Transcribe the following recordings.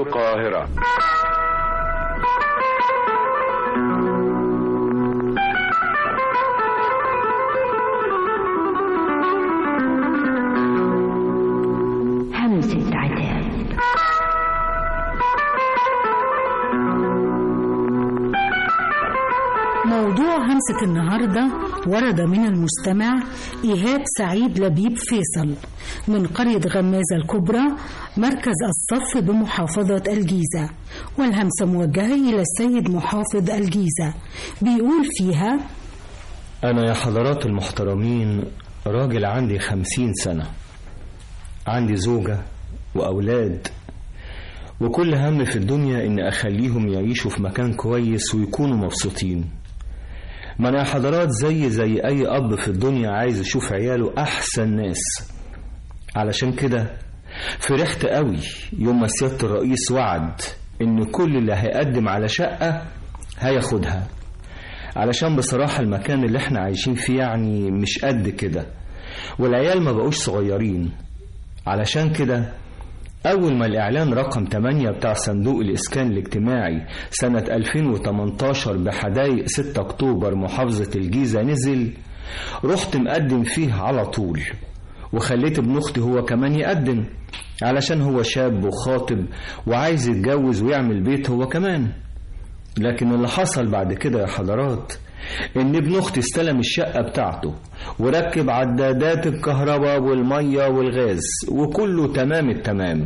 القاهرة همسة عتاب موضوع همسة النهاردة ورد من المستمع إيهاب سعيد لبيب فيصل من قرية غمازة الكبرى مركز الصف بمحافظة الجيزة والهمسة موجهة إلى السيد محافظ الجيزة بيقول فيها أنا يا حضرات المحترمين راجل عندي خمسين سنة عندي زوجة وأولاد وكل هم في الدنيا إن أخليهم يعيشوا في مكان كويس ويكونوا مبسوطين ما أنا يا حضرات زي زي أي أب في الدنيا عايز يشوف عياله أحسن ناس علشان كده فرحت قوي يوم ما سيادة الرئيس وعد إن كل اللي هيقدم على شقة هياخدها علشان بصراحة المكان اللي احنا عايشين فيه يعني مش قد كده والعيال ما بقوش صغيرين علشان كده أول ما الإعلان رقم 8 بتاع صندوق الإسكان الاجتماعي سنة 2018 بحدايق 6 أكتوبر محافظة الجيزة نزل رحت مقدم فيه على طول وخليت ابن أختي هو كمان يقدم علشان هو شاب وخاطب وعايز يتجوز ويعمل بيت هو كمان لكن اللي حصل بعد كده يا حضرات ان ابن اختي استلم الشقة بتاعته وركب عدادات الكهرباء والمية والغاز وكله تمام التمام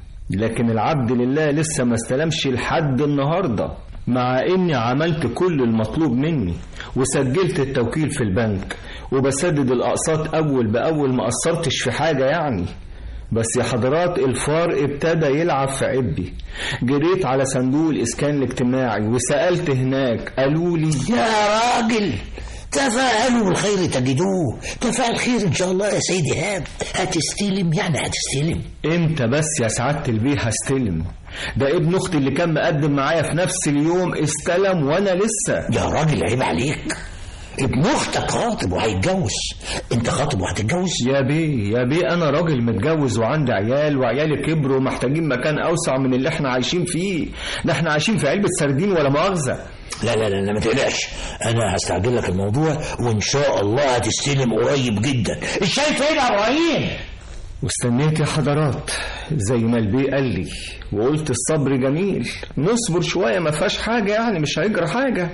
لكن العبد لله لسه ما استلمش لحد النهاردة مع اني عملت كل المطلوب مني وسجلت التوكيل في البنك وبسدد الاقساط اول باول ما قصرتش في حاجة يعني بس يا حضرات الفار ابتدى يلعب في عبي جريت على صندوق الاسكان الاجتماعي وسألت هناك قالوا لي يا راجل تفاءلوا بالخير تجدوه تفاءل خير ان شاء الله يا سيدي هاب هتستلم يعني هتستلم امتى بس يا سعادة البيه هستلم ده ابن اختي اللي كان مقدم معايا في نفس اليوم استلم وانا لسه يا راجل عيب عليك ابن اختك خاطب وهيتجوز انت خاطب وهتتجوز يا بيه يا بيه انا راجل متجوز وعندي عيال وعيالي كبروا ومحتاجين مكان اوسع من اللي احنا عايشين فيه ده احنا عايشين في علبة سردين ولا مؤاخذة لا لا لا ما تقلقش انا هستعجل لك الموضوع وان شاء الله هتستلم قريب جدا الشاي فين يا ابراهيم واستنيت يا حضرات زي ما البيه قال لي وقلت الصبر جميل نصبر شوية ما فيهاش حاجة يعني مش هيجرى حاجة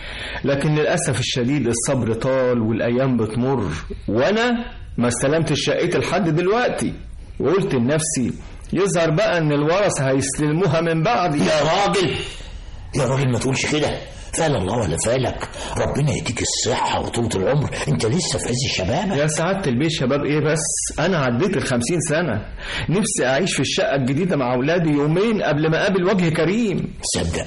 لكن للأسف الشديد الصبر طال والأيام بتمر وأنا ما استلمتش شقتي لحد دلوقتي وقلت لنفسي يظهر بقى إن الورث هيستلموها من بعدي يا راجل يا راجل ما تقولش كده فال الله ولا فالك ربنا يديك الصحة وطولة العمر انت لسه في عز الشباب يا سعادة البيه شباب ايه بس انا عديت الخمسين سنة نفسي اعيش في الشقة الجديدة مع اولادي يومين قبل ما اقابل وجه كريم تصدق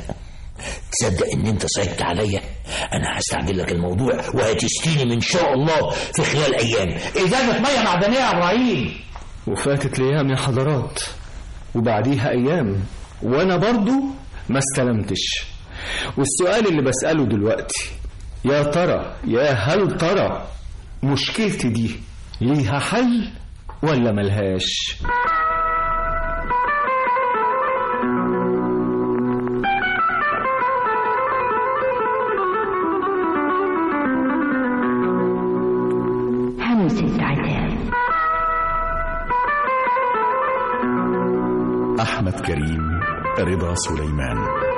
تصدق ان انت صعبت عليا انا هستعجل لك الموضوع وهتستلم ان شاء الله في خلال ايام ازازه ميه معدنيه يا ابراهيم وفاتت الايام يا حضرات وبعديها ايام وانا برضو ما استلمتش والسؤال اللي بسأله دلوقتي يا ترى يا هل ترى مشكلتي دي ليها حل ولا ملهاش همسة عتاب أحمد كريم رضا سليمان